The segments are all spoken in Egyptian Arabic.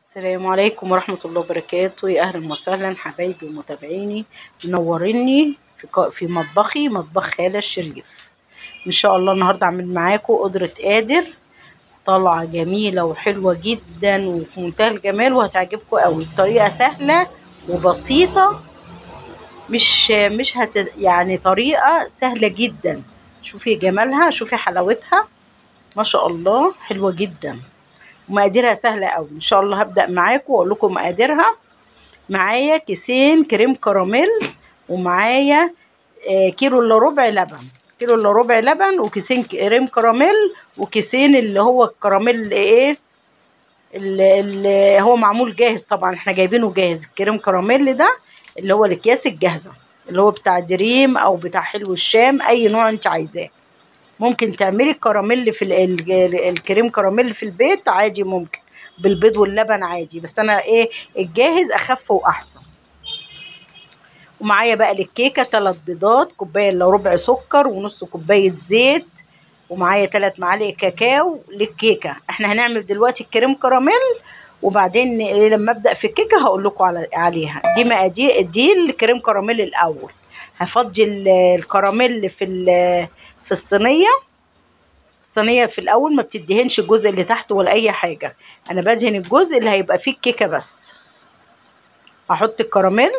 السلام عليكم ورحمة الله وبركاته يا أهلا وسهلا حبايبي ومتابعيني منوريني في ق- في مطبخي مطبخ خالة الشريف إن شاء الله النهاردة أعمل معاكم قدرة قادر طالعة جميلة وحلوة جدا وفي منتهى الجمال وهتعجبكم قوي بطريقة سهلة وبسيطة مش مش هت يعني طريقة سهلة جدا شوفي جمالها شوفي حلاوتها ما شاء الله حلوة جدا ومقاديرها سهلة قوي ان شاء الله هبدأ معاكم واقول لكم مقاديرها معايا كيسين كريم كراميل ومعايا آه، كيلو الا ربع لبن كيلو الا ربع لبن وكيسين كريم كراميل وكيسين اللي هو الكراميل ايه اللي, اللي هو معمول جاهز طبعا احنا جايبينه جاهز الكريم كراميل ده اللي هو الاكياس الجاهزة اللي هو بتاع دريم او بتاع حلو الشام اي نوع انت عايزاه ممكن تعملي الكراميل في ال- ال- الكريم كراميل في البيت عادي ممكن بالبيض واللبن عادي بس انا ايه الجاهز اخف واحسن ومعايا بقى للكيكه ثلاث بيضات كوبايه الا ربع سكر ونص كوبايه زيت ومعايا ثلاث معالق كاكاو للكيكه احنا هنعمل دلوقتي الكريم كراميل وبعدين إيه لما ابدا في الكيكه هقول لكم على عليها دي مقادير دي الكريم كراميل الاول هفضي ال- الكراميل في ال- في الصينيه الصينيه في الاول ما بتدهنش الجزء اللي تحت ولا اي حاجه انا بدهن الجزء اللي هيبقى فيه الكيكه بس هحط الكراميل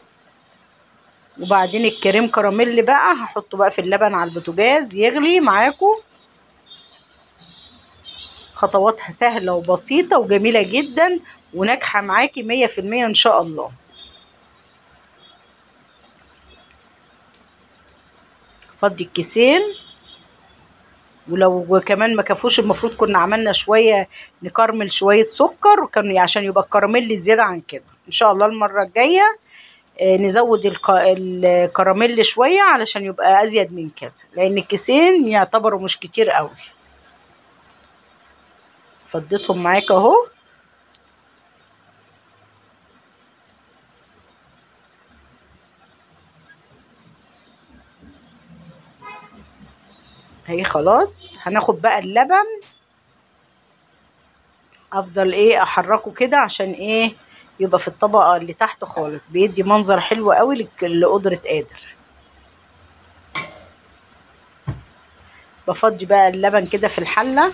وبعدين الكريم كراميل بقى هحطه بقى في اللبن على البوتاجاز يغلي معاكم خطواتها سهله وبسيطه وجميله جدا وناجحه معاكي مية في المية ان شاء الله فضي الكيسين ولو كمان ما كفوش المفروض كنا عملنا شويه نكرمل شويه سكر كان عشان يبقى الكراميل زياده عن كده ان شاء الله المره الجايه آه، نزود الك- الكراميل شويه علشان يبقى ازيد من كده لان الكيسين يعتبروا مش كتير قوي فضيتهم معاك اهو اهي خلاص هناخد بقى اللبن افضل ايه احركه كده عشان ايه يبقى في الطبقه اللي تحت خالص بيدي منظر حلو قوي لك- لقدره قادر بفضي بقى اللبن كده في الحله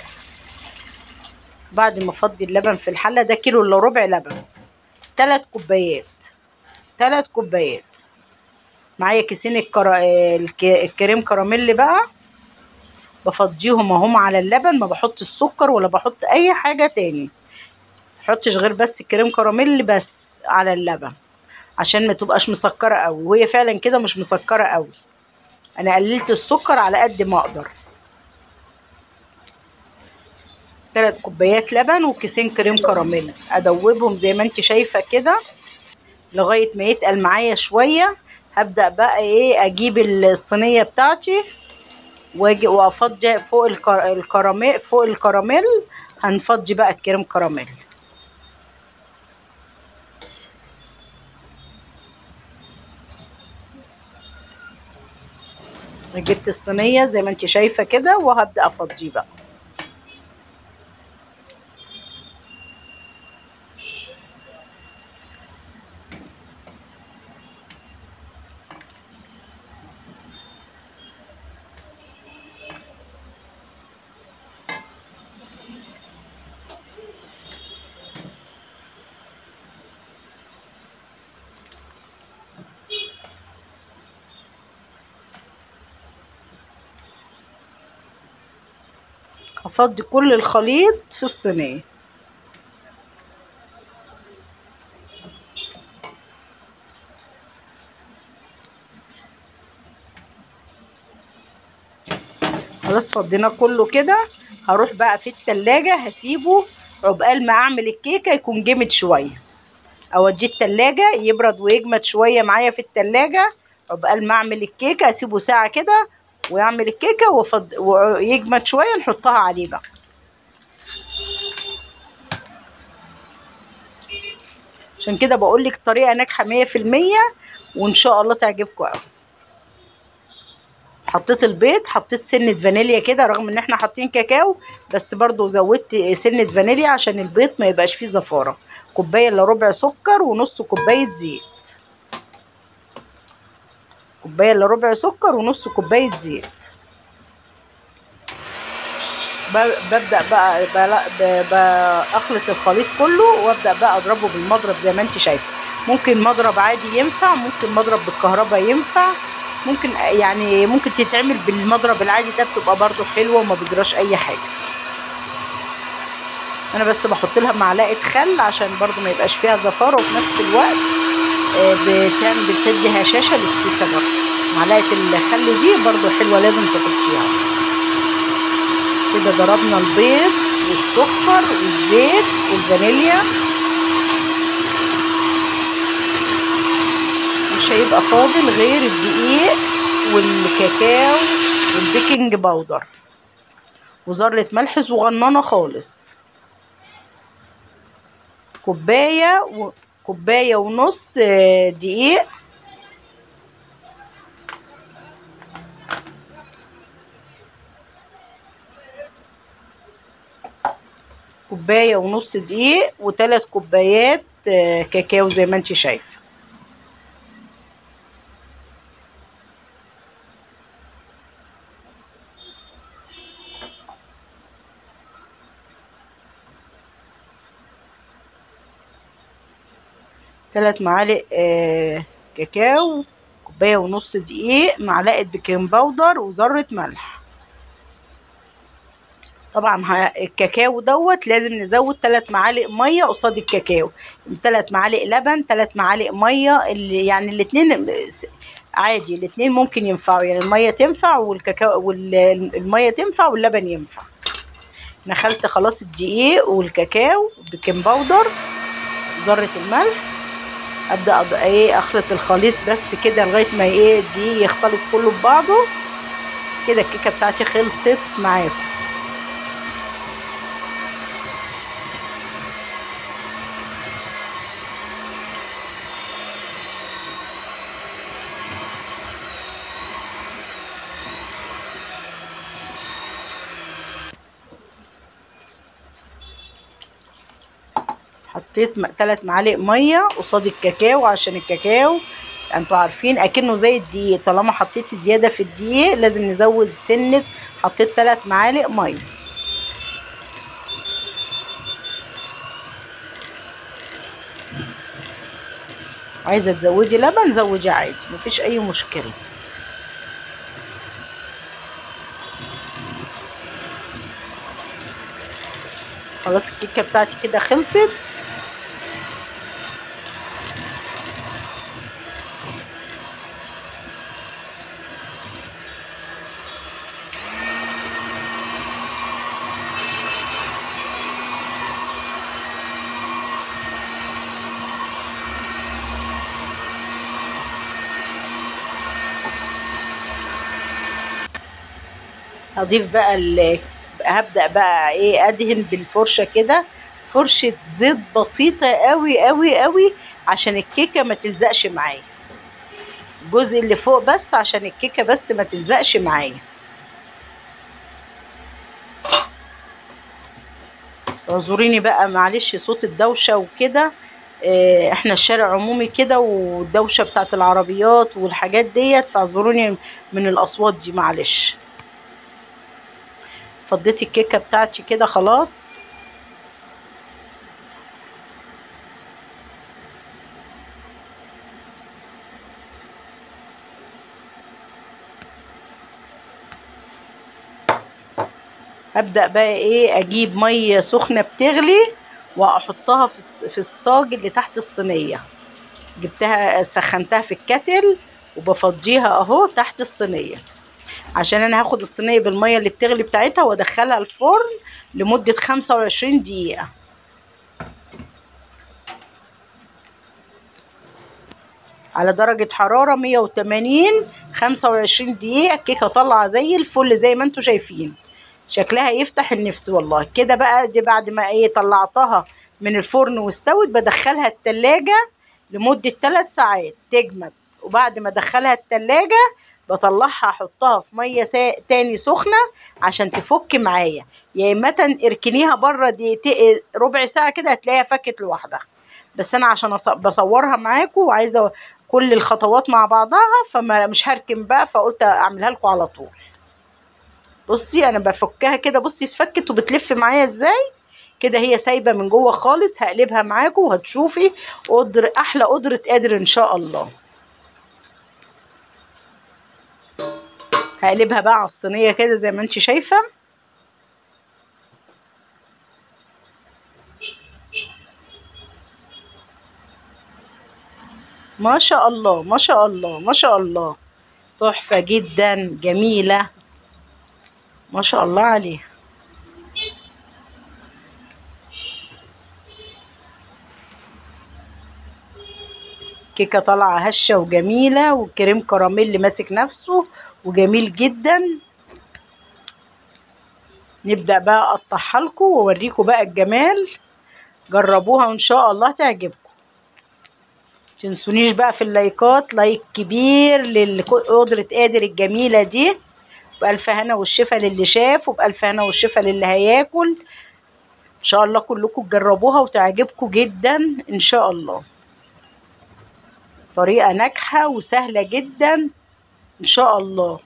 بعد ما افضي اللبن في الحله ده كيلو الا ربع لبن تلات كوبايات تلات كوبايات معايا كيسين الكرا... الك... الكريم كراميل بقى بفضيهم اهم على اللبن ما بحط السكر ولا بحط اي حاجه تاني محطش غير بس الكريم كراميل بس على اللبن عشان ما تبقاش مسكره قوي وهي فعلا كده مش مسكره قوي انا قللت السكر على قد ما اقدر ثلاث كوبايات لبن وكيسين كريم كراميل ادوبهم زي ما انت شايفه كده لغايه ما يتقل معايا شويه هبدا بقى ايه اجيب الصينيه بتاعتي واجي وافضي فوق الكر- الكراميل فوق الكراميل هنفضي بقى الكريم كراميل جبت الصينيه زي ما انت شايفه كده وهبدا افضيه بقى هفضي كل الخليط في الصينيه خلاص فضيناه كله كده هروح بقى في التلاجة هسيبه عقبال ما اعمل الكيكة يكون جمد شوية اوديه التلاجة يبرد ويجمد شوية معايا في التلاجة عقبال ما اعمل الكيكة اسيبه ساعة كده ويعمل الكيكة وفض... ويجمد شوية نحطها عليه بقى عشان كده بقولك الطريقة ناجحة مية في المية وان شاء الله تعجبكم اوي حطيت البيض حطيت سنة فانيليا كده رغم ان احنا حاطين كاكاو بس برضو زودت سنة فانيليا عشان البيض ما يبقاش فيه زفارة كوباية الا ربع سكر ونص كوباية زيت كوباية الا ربع سكر ونص كوباية زيت ببدأ بقى بأخلط الخليط كله وابدأ بقى اضربه بالمضرب زي ما انت شايفه ممكن مضرب عادي ينفع ممكن مضرب بالكهرباء ينفع ممكن يعني ممكن تتعمل بالمضرب العادي ده بتبقى برضو حلوه وما بيجراش اي حاجه انا بس بحط لها معلقه خل عشان برضو ما يبقاش فيها زفاره وفي نفس الوقت بتعمل بتدي هشاشه للكيكه برضو معلقه الخل دي برضو حلوه لازم تحطيها كده ضربنا البيض والسكر والزيت والفانيليا مش هيبقى فاضل غير الدقيق والكاكاو والبيكنج باودر وذرة ملح صغننة خالص كوباية و... كوباية ونص دقيق كوباية ونص دقيق وثلاث كوبايات كاكاو زي ما انت شايفه ثلاث معالق آه كاكاو كوباية ونص دقيق معلقة بيكنج باودر وذرة ملح طبعا الكاكاو دوت لازم نزود ثلاث معالق ميه قصاد الكاكاو ثلاث معالق لبن ثلاث معالق ميه اللي يعني الاثنين عادي الاثنين ممكن ينفعوا يعني الميه تنفع والكاكاو والميه تنفع واللبن ينفع نخلت خلاص الدقيق والكاكاو بيكنج باودر ذره الملح ابدا ايه اخلط الخليط بس كده لغايه ما ايه الدقيق يختلط كله ببعضه كده الكيكه بتاعتي خلصت معاكم حطيت ثلاث معالق ميه قصاد الكاكاو عشان الكاكاو انتوا عارفين اكنه زي الدقيق طالما حطيتي زياده في الدقيق لازم نزود سنه حطيت ثلاث معالق ميه عايزه تزودي لبن زودي عادي مفيش اي مشكله خلاص الكيكه بتاعتي كده خلصت هضيف بقى ال هبدأ بقى ايه ادهن بالفرشة كده فرشة زيت بسيطة قوي قوي قوي عشان الكيكة ما تلزقش معايا الجزء اللي فوق بس عشان الكيكة بس ما تلزقش معايا اعذريني بقى معلش صوت الدوشة وكده اه احنا الشارع عمومي كده والدوشة بتاعت العربيات والحاجات ديت فاعذروني من الاصوات دي معلش فضيت الكيكه بتاعتي كده خلاص هبدا بقى ايه اجيب ميه سخنه بتغلي واحطها في الصاج اللي تحت الصينيه جبتها سخنتها في الكتل وبفضيها اهو تحت الصينيه عشان انا هاخد الصينيه بالميه اللي بتغلي بتاعتها وادخلها الفرن لمده خمسة وعشرين دقيقه على درجة حرارة مية وتمانين خمسة وعشرين دقيقة الكيكة طالعة زي الفل زي ما انتوا شايفين شكلها يفتح النفس والله كده بقى دي بعد ما ايه طلعتها من الفرن واستوت بدخلها التلاجة لمدة 3 ساعات تجمد وبعد ما ادخلها التلاجة بطلعها احطها في ميه سا... تاني سخنه عشان تفك معايا يا اما اركنيها بره دقيقتين ربع ساعه كده هتلاقيها فكت لوحدها بس انا عشان أص- بصورها معاكم وعايزه كل الخطوات مع بعضها فما مش هركن بقى فقلت اعملها لكم على طول بصي انا بفكها كده بصي اتفكت وبتلف معايا ازاي كده هي سايبه من جوه خالص هقلبها معاكم وهتشوفي قدر احلى قدره قادر ان شاء الله هقلبها بقى على الصينيه كده زي ما انت شايفه ما شاء الله ما شاء الله ما شاء الله تحفه جدا جميله ما شاء الله عليها كيكه طالعه هشه وجميله وكريم كراميل ماسك نفسه وجميل جدا نبدا بقى اقطعها لكم واوريكم بقى الجمال جربوها وان شاء الله تعجبكم تنسونيش بقى في اللايكات لايك كبير لقدرة قادر الجميلة دي بألف هنا والشفا للي شاف وبألف هنا والشفا للي هياكل ان شاء الله كلكم تجربوها وتعجبكم جدا ان شاء الله طريقة ناجحة وسهلة جدا ان شاء الله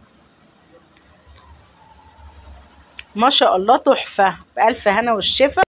ما شاء الله تحفة بألف هنا والشفا